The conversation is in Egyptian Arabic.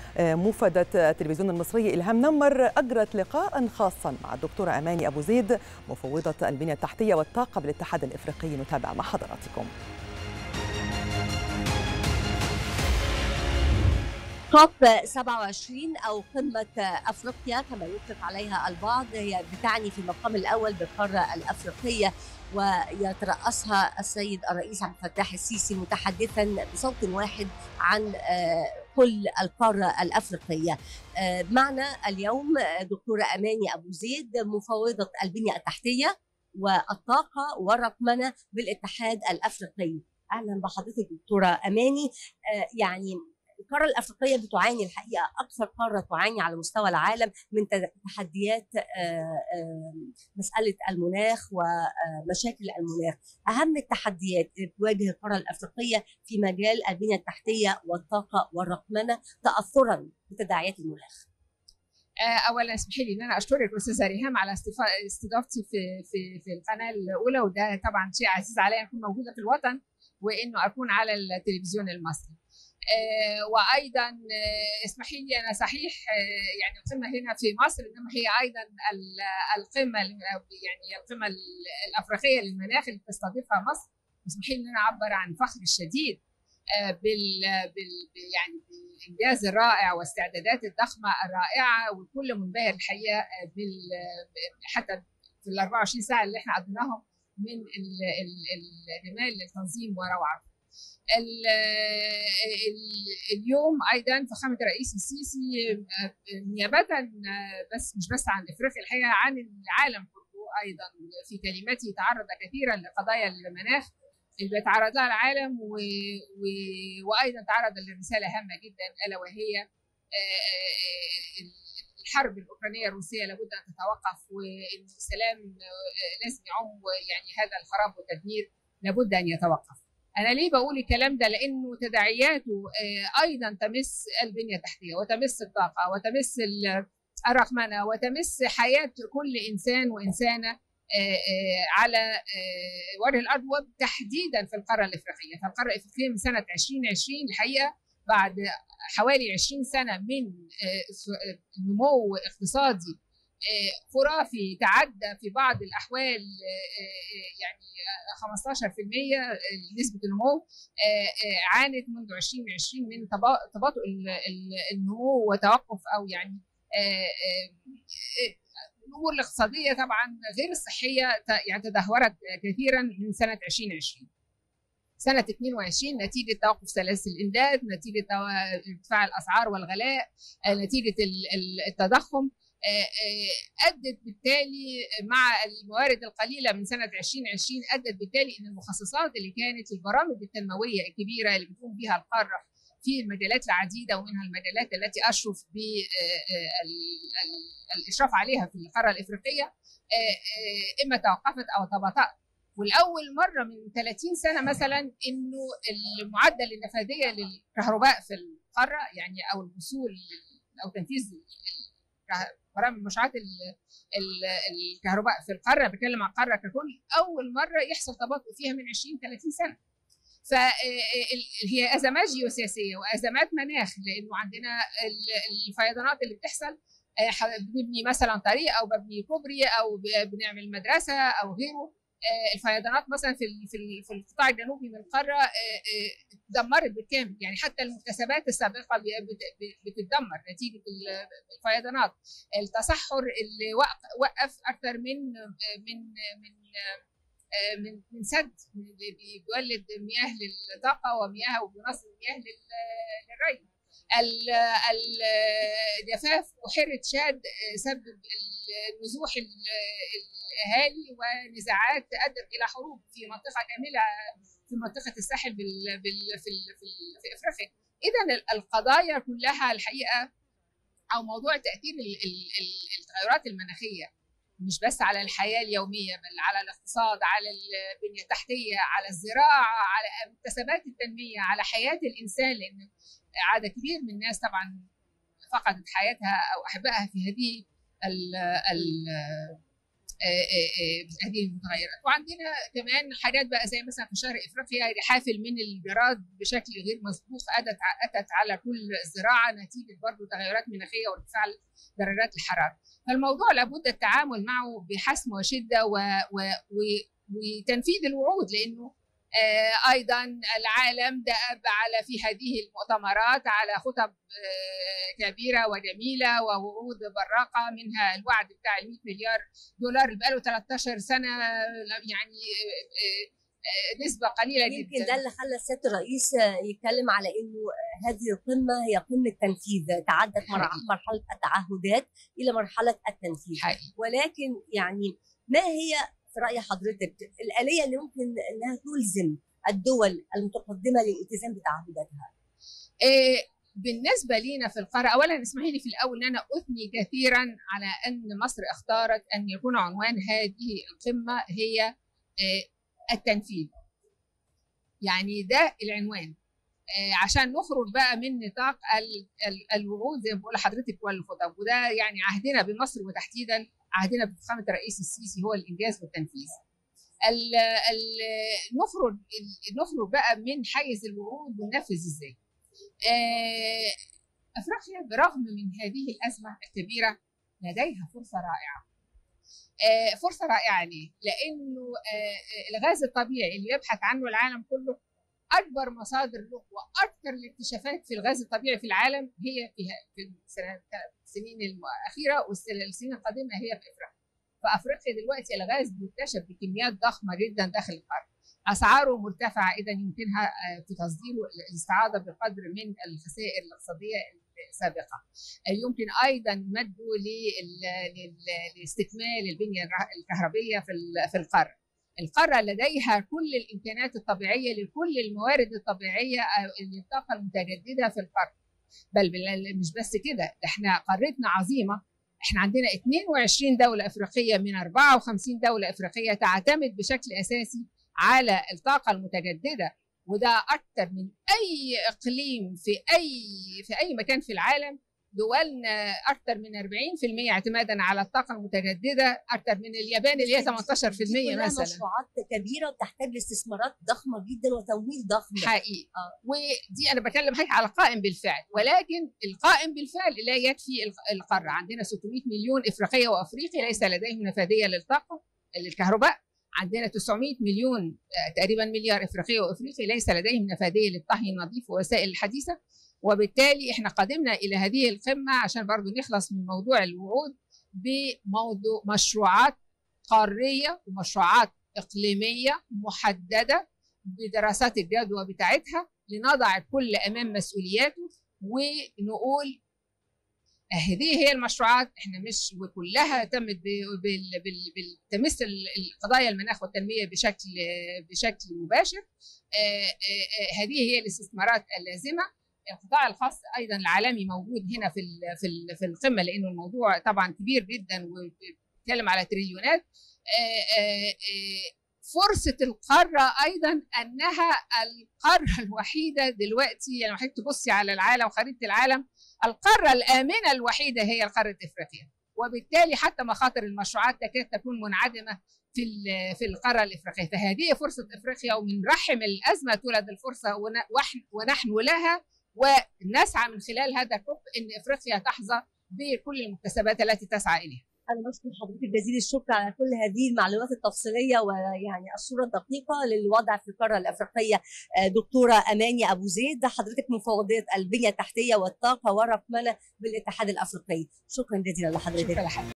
مفدة التلفزيون المصري إلهام نمر أجرت لقاء خاصا مع الدكتورة أماني أبو زيد مفوضة البنية التحتية والطاقة بالاتحاد الإفريقي نتابع مع حضراتكم كوب 27 أو قمة أفريقيا كما يطلق عليها البعض هي بتعني في المقام الأول بالقارة الأفريقية ويترأسها السيد الرئيس عبد الفتاح السيسي متحدثا بصوت واحد عن كل القارة الأفريقية معنا اليوم دكتورة أماني أبو زيد مفوضة البنية التحتية والطاقة والرقمنة بالاتحاد الأفريقي أهلا بحضرتك دكتورة أماني يعني القاره الافريقيه بتعاني الحقيقه اكثر قاره تعاني على مستوى العالم من تحديات مساله المناخ ومشاكل المناخ اهم التحديات اللي بتواجه القاره الافريقيه في مجال البنيه التحتيه والطاقه والرقمنه تاثرا بتداعيات المناخ اولا اسمحي لي ان انا اشكرك استاذه ريهام على استضافتي في في في القناه الاولى وده طبعا شيء عزيز عليا اكون موجوده في الوطن وانه اكون على التلفزيون المصري آه وايضا آه اسمحي لي انا صحيح آه يعني القمه هنا في مصر انما هي ايضا القمه يعني القمه الافريقيه للمناخ اللي بتستضيفها مصر اسمحي لي ان انا اعبر عن فخر الشديد بال, بال يعني بالانجاز الرائع والاستعدادات الضخمه الرائعه والكل منبهر الحقيقه بال حتى في ال 24 ساعه اللي احنا قضيناهم من الرمال للتنظيم وروعته ال ال اليوم ايضا فخامه الرئيس السيسي نيابه بس مش بس عن افريقيا الحقيقه عن العالم كله ايضا في كلماته تعرض كثيرا لقضايا المناخ اللي بيتعرض لها العالم و... و... وايضا تعرض لرساله هامه جدا الا وهي الحرب الاوكرانيه الروسيه لابد ان تتوقف وان السلام لازم يعم يعني هذا الخراب والتدمير لابد ان يتوقف. انا ليه بقول الكلام ده لانه تداعياته ايضا تمس البنيه التحتيه وتمس الطاقه وتمس الرقمنه وتمس حياه كل انسان وانسانه على وجه الارض وتحديدا في القاره الافريقيه، فالقاره الافريقيه من سنه 2020 الحقيقه بعد حوالي 20 سنه من نمو اقتصادي خرافي تعدى في بعض الاحوال يعني 15% نسبه النمو عانت منذ 2020 من تباطؤ النمو وتوقف او يعني الامور الاقتصاديه طبعا غير الصحيه يعني تدهورت كثيرا من سنه 2020 سنة 22 نتيجة توقف سلاسل الإمداد نتيجة ارتفاع الأسعار والغلاء نتيجة التضخم ادت بالتالي مع الموارد القليله من سنه 2020 ادت بالتالي ان المخصصات اللي كانت البرامج التنمويه الكبيره اللي بتقوم بها القاره في المجالات العديده ومنها المجالات التي اشرف بالاشراف عليها في القاره الافريقيه اما توقفت او تباطات والاول مره من 30 سنه مثلا انه المعدل النفاذيه للكهرباء في القاره يعني او الوصول او تنفيذ برامج مشروعات الكهرباء في القاره بتكلم عن القاره ككل اول مره يحصل تباطؤ فيها من 20 30 سنه فهي ازمات جيوسياسيه وازمات مناخ لانه عندنا الفيضانات اللي بتحصل بنبني مثلا طريق او ببني كوبري او بنعمل مدرسه او غيره الفيضانات مثلا في في القطاع الجنوبي من القاره دمرت بالكامل يعني حتى المكتسبات السابقه بتتدمر نتيجه الفيضانات التصحر اللي وقف اكثر من من من من من سد بيولد مياه للطاقه ومياه وبينصب مياه للري الجفاف بحيره شاد سبب نزوح الاهالي ونزاعات ادت الى حروب في منطقه كامله في منطقه الساحل بال بال في في, في افريقيا اذا القضايا كلها الحقيقه او موضوع تاثير التغيرات المناخيه مش بس على الحياه اليوميه بل على الاقتصاد على البنيه التحتيه على الزراعه على مكتسبات التنميه على حياه الانسان لان عدد كبير من الناس طبعا فقدت حياتها او احبائها في هذه ال ال هذه المتغيرات وعندنا كمان حاجات بقى زي مثلا في شرق افريقيا حافل من الجراد بشكل غير مسبوق اتت اتت على كل الزراعه نتيجه برضه تغيرات مناخيه وارتفاع درجات الحراره فالموضوع لابد التعامل معه بحسم وشده و... و... و... وتنفيذ الوعود لانه آه ايضا العالم دأب على في هذه المؤتمرات على خطب آه كبيره وجميله ووعود براقه منها الوعد بتاع ال 100 مليار دولار اللي بقاله 13 سنه يعني آه نسبة قليلة يمكن جدا يمكن ده اللي خلى سيادة الرئيس يتكلم على انه هذه القمة هي قمة تنفيذ تعدت مرحلة التعهدات إلى مرحلة التنفيذ حقيقي. ولكن يعني ما هي في رأي حضرتك الآلية اللي ممكن أنها تلزم الدول المتقدمة للالتزام بتعهداتها؟ إيه بالنسبه لينا في القاره اولا اسمحي لي في الاول ان انا اثني كثيرا على ان مصر اختارت ان يكون عنوان هذه القمه هي إيه التنفيذ يعني ده العنوان إيه عشان نخرج بقى من نطاق ال ال الوعود زي ما بقول لحضرتك والخطب وده يعني عهدنا بمصر وتحديدا عهدنا بفخامه الرئيس السيسي هو الانجاز والتنفيذ. ال ال نخرج نخرج بقى من حيز الوعود وننفذ ازاي؟ آه افريقيا برغم من هذه الازمه الكبيره لديها فرصه رائعه. آه فرصه رائعه ليه؟ لانه آه الغاز الطبيعي اللي يبحث عنه العالم كله اكبر مصادر له واكثر الاكتشافات في الغاز الطبيعي في العالم هي في في السنين الاخيره والسنين القادمه هي في افريقيا. فافريقيا دلوقتي الغاز بيكتشف بكميات ضخمه جدا داخل القاره. اسعاره مرتفعه اذا يمكنها في تصديره الاستعاضه بقدر من الخسائر الاقتصاديه السابقه. يمكن ايضا مده لاستكمال البنيه الكهربيه في في القاره. القاره لديها كل الامكانيات الطبيعيه لكل الموارد الطبيعيه للطاقه المتجدده في القاره. بل مش بس كده احنا قارتنا عظيمه احنا عندنا 22 دوله افريقيه من 54 دوله افريقيه تعتمد بشكل اساسي على الطاقه المتجدده وده اكثر من اي اقليم في اي في اي مكان في العالم دولنا اكثر من 40% اعتمادا على الطاقه المتجدده اكثر من اليابان اللي هي 18% مثلا مشروعات كبيره وتحتاج لاستثمارات ضخمه جدا وتمويل ضخم حقيقي آه. ودي انا بكلم حضرتك على قائم بالفعل ولكن القائم بالفعل لا يكفي القاره عندنا 600 مليون افريقيه وافريقي ليس لديهم نفاذيه للطاقه للكهرباء عندنا 900 مليون تقريبا مليار افريقيه وافريقي ليس لديهم نفاذيه للطهي النظيف ووسائل الحديثه وبالتالي احنا قدمنا الى هذه القمه عشان برضو نخلص من موضوع الوعود بموضوع مشروعات قاريه ومشروعات اقليميه محدده بدراسات الجدوى بتاعتها لنضع الكل امام مسؤولياته ونقول هذه هي المشروعات احنا مش وكلها تمت تمس القضايا المناخ والتنميه بشكل بشكل مباشر هذه هي الاستثمارات اللازمه القطاع الخاص ايضا العالمي موجود هنا في في في القمه لانه الموضوع طبعا كبير جدا وبيتكلم على تريليونات فرصه القاره ايضا انها القاره الوحيده دلوقتي يعني حضرتك تبصي على العالم خريطه العالم القاره الامنه الوحيده هي قاره افريقيا وبالتالي حتى مخاطر المشروعات تكاد تكون منعدمه في في القاره الافريقيه فهذه فرصه افريقيا ومن رحم الازمه تولد الفرصه ونحن لها ونسعى من خلال هذا الكوب ان افريقيا تحظى بكل المكتسبات التي تسعى اليها. انا بشكر حضرتك جزيل الشكر على كل هذه المعلومات التفصيليه ويعني الصوره الدقيقه للوضع في القاره الافريقيه دكتوره اماني ابو زيد حضرتك مفوضيه البنيه التحتيه والطاقه والرقمنه بالاتحاد الافريقي شكرا جزيلا لحضرتك شكرا لحضرتك